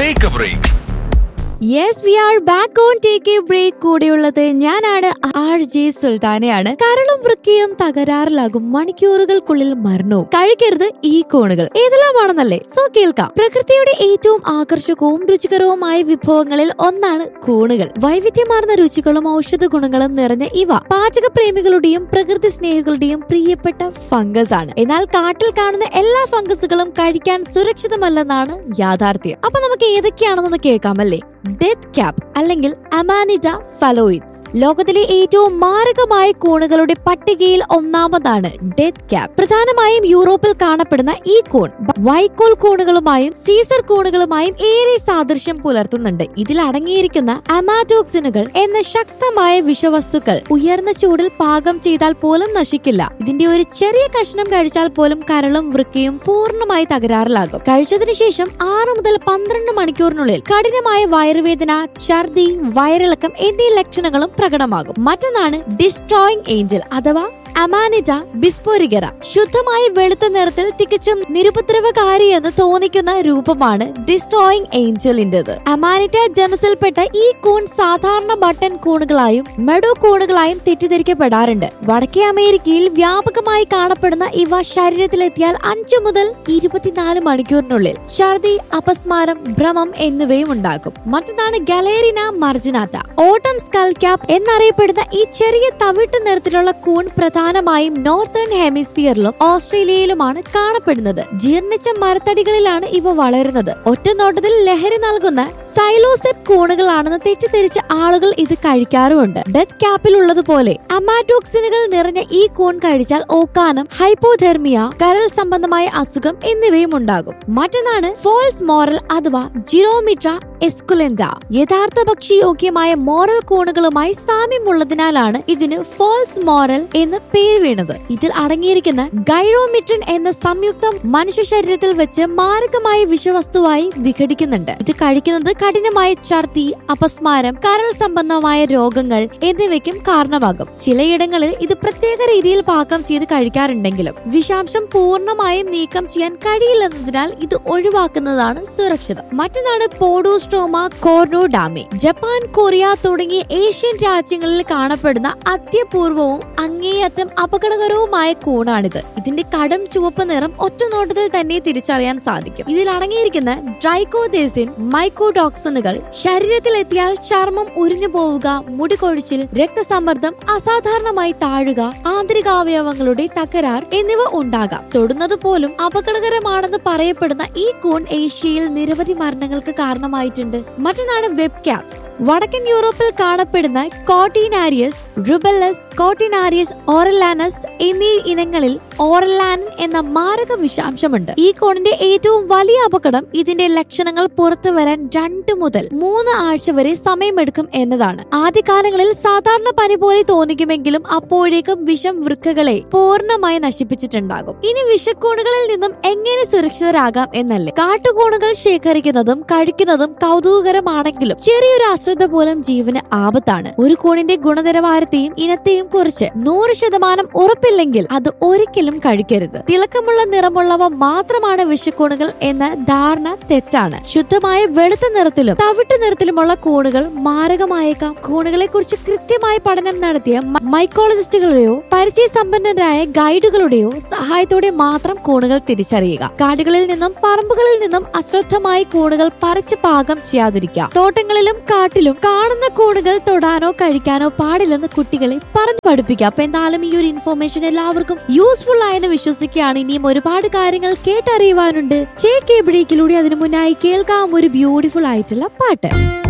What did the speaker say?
take a break yes we are back on take a break കൂടെയുള്ളത് ഞാനാണ് R J സുൽത്താനയാണ് കരളും വൃക്കയും തകരാറിലാകും മണിക്കൂറുകൾക്കുള്ളിൽ മരണവും കഴിക്കരുത് ഈ കോണുകൾ ഏതെല്ലാമാണെന്നല്ലേ സോ കേൾക്കാം പ്രകൃതിയുടെ ഏറ്റവും ആകർഷകവും രുചികരവുമായ വിഭവങ്ങളിൽ ഒന്നാണ് കൂണുകൾ വൈവിധ്യമാർന്ന രുചികളും ഔഷധ ഗുണങ്ങളും നിറഞ്ഞ ഇവ പാചക പ്രേമികളുടെയും പ്രകൃതി സ്നേഹികളുടെയും പ്രിയപ്പെട്ട ഫംഗസ് ആണ് എന്നാൽ കാട്ടിൽ കാണുന്ന എല്ലാ ഫംഗസുകളും കഴിക്കാൻ സുരക്ഷിതമല്ലെന്നാണ് യാഥാർത്ഥ്യം അപ്പൊ നമുക്ക് ഏതൊക്കെയാണെന്നൊന്ന് കേൾക്കാമല്ലേ ഡെത്ത് ക്യാപ് അല്ലെങ്കിൽ അമാനിഡ ഫലോയിഡ്സ് ലോകത്തിലെ ഏറ്റവും മാരകമായ കൂണുകളുടെ പട്ടികയിൽ ഒന്നാമതാണ് ഡെത്ത് ക്യാപ് പ്രധാനമായും യൂറോപ്പിൽ കാണപ്പെടുന്ന ഈ കൂൺ വൈക്കോൽ കൂണുകളുമായും സീസർ കൂണുകളുമായും ഏറെ സാദൃശ്യം പുലർത്തുന്നുണ്ട് ഇതിൽ അടങ്ങിയിരിക്കുന്ന അമാറ്റോക്സിനുകൾ എന്ന ശക്തമായ വിഷവസ്തുക്കൾ ഉയർന്ന ചൂടിൽ പാകം ചെയ്താൽ പോലും നശിക്കില്ല ഇതിന്റെ ഒരു ചെറിയ കഷ്ണം കഴിച്ചാൽ പോലും കരളും വൃക്കയും പൂർണ്ണമായി തകരാറിലാകും കഴിച്ചതിനു ശേഷം ആറ് മുതൽ പന്ത്രണ്ട് മണിക്കൂറിനുള്ളിൽ കഠിനമായ വയറുവേദന ഛർദി വയറിളക്കം എന്നീ ലക്ഷണങ്ങളും പ്രകടമാകും മറ്റൊന്നാണ് ഡിസ്ട്രോയിങ് ഏഞ്ചൽ അഥവാ അമാനിജ ബിസ്പോരിഗറ ശുദ്ധമായ വെളുത്ത നിറത്തിൽ തികച്ചും നിരുപദ്രവകാരി എന്ന് തോന്നിക്കുന്ന രൂപമാണ് ഡിസ്ട്രോയിങ് ഏഞ്ചലിന്റേത് അമാനിറ്റ ജനസിൽപ്പെട്ട ഈ കൂൺ സാധാരണ ബട്ടൺ കൂണുകളായും മെഡോ കൂണുകളായും തെറ്റിദ്ധരിക്കപ്പെടാറുണ്ട് വടക്കേ അമേരിക്കയിൽ വ്യാപകമായി കാണപ്പെടുന്ന ഇവ ശരീരത്തിലെത്തിയാൽ അഞ്ചു മുതൽ ഇരുപത്തിനാല് മണിക്കൂറിനുള്ളിൽ ഛർദി അപസ്മാരം ഭ്രമം എന്നിവയും ഉണ്ടാകും മറ്റൊന്നാണ് ഗലേറിന മർജിനാറ്റ ഓട്ടം സ്കൽ ക്യാപ് എന്നറിയപ്പെടുന്ന ഈ ചെറിയ തവിട്ട് നിറത്തിലുള്ള കൂൺ പ്രധാനമായും നോർത്തേൺ ഹെമിസ്ഫിയറിലും ഓസ്ട്രേലിയയിലുമാണ് കാണപ്പെടുന്നത് ജീർണിച്ച മരത്തടികളിലാണ് ഇവ വളരുന്നത് ഒറ്റ നോട്ടത്തിൽ ലഹരി നൽകുന്ന സൈലോസെപ് കൂണുകളാണെന്ന് തെറ്റിദ്ധരിച്ച ആളുകൾ ഇത് കഴിക്കാറുമുണ്ട് ഡെത്ത് ക്യാപ്പിൽ ഉള്ളതുപോലെ അമാറ്റോക്സിനുകൾ നിറഞ്ഞ ഈ കൂൺ കഴിച്ചാൽ ഓക്കാനം ഹൈപ്പോതെർമിയ കരൾ സംബന്ധമായ അസുഖം എന്നിവയും ഉണ്ടാകും മറ്റൊന്നാണ് ഫോൾസ് മോറൽ അഥവാ ജിറോമിട്ര എസ്കുലൻഡ യഥാർത്ഥ ഭക്ഷ്യയോഗ്യമായ മോറൽ കൂണുകളുമായി സാമ്യമുള്ളതിനാലാണ് ഇതിന് ഫോൾസ് മോറൽ എന്ന് പേര് വീണത് ഇതിൽ അടങ്ങിയിരിക്കുന്ന ഗൈറോമിട്രിൻ എന്ന സംയുക്തം മനുഷ്യ ശരീരത്തിൽ വെച്ച് മാരകമായ വിഷവസ്തുവായി വിഘടിക്കുന്നുണ്ട് ഇത് കഴിക്കുന്നത് കഠിനമായ ഛർദി അപസ്മാരം കരൾ സംബന്ധമായ രോഗങ്ങൾ എന്നിവയ്ക്കും കാരണമാകും ചിലയിടങ്ങളിൽ ഇത് പ്രത്യേക രീതിയിൽ പാകം ചെയ്ത് കഴിക്കാറുണ്ടെങ്കിലും വിഷാംശം പൂർണ്ണമായും നീക്കം ചെയ്യാൻ കഴിയില്ലെന്നതിനാൽ ഇത് ഒഴിവാക്കുന്നതാണ് സുരക്ഷിതം മറ്റൊന്നാണ് പോഡോസ്ട്രോമ കോർണോഡാമെ ജപ്പാൻ കൊറിയ തുടങ്ങിയ ഏഷ്യൻ രാജ്യങ്ങളിൽ കാണപ്പെടുന്ന അത്യപൂർവവും അങ്ങേയറ്റം അപകടകരവുമായ കൂണാണിത് ഇതിന്റെ കടും ചുവപ്പ് നിറം ഒറ്റ നോട്ടത്തിൽ തന്നെ തിരിച്ചറിയാൻ സാധിക്കും ഇതിൽ അടങ്ങിയിരിക്കുന്ന ഡ്രൈക്കോദേസിൻ മൈക്കോഡോക്സിനുകൾ ശരീരത്തിലെത്തിയാൽ ചർമ്മം ഉരിഞ്ഞു പോവുക മുടി കൊഴിച്ചിൽ രക്തസമ്മർദ്ദം അസാധാരണമായി താഴുക ആന്തരികാവയവങ്ങളുടെ തകരാർ എന്നിവ ഉണ്ടാകാം തൊടുന്നത് പോലും അപകടകരമാണെന്ന് പറയപ്പെടുന്ന ഈ കൂൺ ഏഷ്യയിൽ നിരവധി മരണങ്ങൾക്ക് കാരണമായിട്ടുണ്ട് മറ്റൊന്നാണ് വെബ് ക്യാപ്സ് വടക്കൻ യൂറോപ്പിൽ കാണപ്പെടുന്ന കോട്ടിനാരിയസ് റുബല്ലസ് കോട്ടിനാരിയസ് ഓറലാനസ് എന്നീ ഇനങ്ങളിൽ ഓറലാനിൻ എന്ന മാരക വിഷാംശമുണ്ട് ഈ കോണിന്റെ ഏറ്റവും വലിയ അപകടം ഇതിന്റെ ലക്ഷണങ്ങൾ പുറത്തു വരാൻ രണ്ടു മുതൽ മൂന്ന് ആഴ്ച വരെ സമയമെടുക്കും എന്നതാണ് ആദ്യകാലങ്ങളിൽ സാധാരണ പനി പോലെ തോന്നിക്കുമെങ്കിലും അപ്പോഴേക്കും വിഷം വൃക്കകളെ പൂർണ്ണമായി നശിപ്പിച്ചിട്ടുണ്ടാകും ഇനി വിഷക്കൂണുകളിൽ നിന്നും എങ്ങനെ സുരക്ഷിതരാകാം എന്നല്ലേ കാട്ടുകൂണുകൾ ശേഖരിക്കുന്നതും കഴിക്കുന്നതും കൗതുകകരമാണെങ്കിലും ചെറിയൊരു അശ്രദ്ധ പോലും ജീവന് ആപത്താണ് ഒരു കൂണിന്റെ ഗുണനിലവാരത്തെയും ഇനത്തെയും കുറിച്ച് നൂറ് ശതമാനം ഉറപ്പില്ലെങ്കിൽ അത് ഒരിക്കലും കഴിക്കരുത് തിളക്കമുള്ള നിറമുള്ളവ മാത്രമാണ് വിഷക്കൂണുകൾ എന്ന ധാരണ തെറ്റാണ് ശുദ്ധമായ വെളുത്ത നിറത്തിലും തവിട്ട് നിറത്തിലുമുള്ള കൂണുകൾ മാരകമായേക്കാം കൂണുകളെ കുറിച്ച് കൃത്യമായി പഠനം നടത്തിയ മ- മൈക്കോളജിസ്റ്റുകളുടെയോ പരിചയസമ്പന്നരായ ഗൈഡുകളുടെയോ സഹായത്തോടെ മാത്രം കൂണുകൾ തിരിച്ചറിയുക കാടുകളിൽ നിന്നും പറമ്പുകളിൽ നിന്നും അശ്രദ്ധമായി കൂണുകൾ പറിച്ച് പാകം ചെയ്യാതിരിക്കുക തോട്ടങ്ങളിലും കാട്ടിലും കാണുന്ന കൂണുകൾ തൊടാനോ കഴിക്കാനോ പാടില്ലെന്ന് കുട്ടികളെ പറഞ്ഞു പഠിപ്പിക്കുക അപ്പൊ എന്തായാലും ഈ ഒരു ഇൻഫോർമേഷൻ എല്ലാവർക്കും യൂസ്ഫുൾ ആയെന്ന് വിശ്വസിക്കുകയാണ് ഇനിയും ഒരുപാട് കാര്യങ്ങൾ കേട്ടറിയുവാനുണ്ട് ചേക്ക് ബ്രേക്കിലൂടെ അതിനു മുന്നായി കേൾക്കാം ഒരു ബ്യൂട്ടിഫുൾ ആയിട്ടുള്ള പാട്ട്